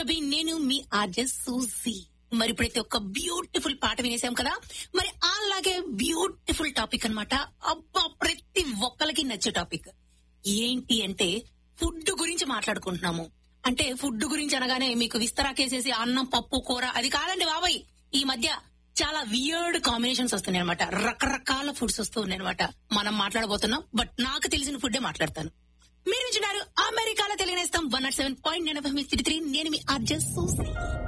అభి నేను మీ ఆర్జెస్ సూసి మరి ఇప్పుడైతే ఒక బ్యూటిఫుల్ పాట వినేసాం కదా మరి అలాగే బ్యూటిఫుల్ టాపిక్ అన్నమాట అబ్బా ప్రతి ఒక్కరికి నచ్చే టాపిక్ ఏంటి అంటే ఫుడ్ గురించి మాట్లాడుకుంటున్నాము అంటే ఫుడ్ గురించి అనగానే మీకు విస్తరాకేసేసి అన్నం పప్పు కూర అది కాదండి బాబాయ్ ఈ మధ్య చాలా వియర్డ్ కాంబినేషన్స్ వస్తున్నాయి అనమాట రకరకాల ఫుడ్స్ వస్తూ ఉన్నాయి అనమాట మనం మాట్లాడబోతున్నాం బట్ నాకు తెలిసిన ఫుడ్డే మాట్లాడతాను మీరు వింటున్నారు అమెరికాలో తెలియనేస్తాం వన్ నాట్ సెవెన్ పాయింట్ నేను మీ త్రీ నేను మీ అర్జస్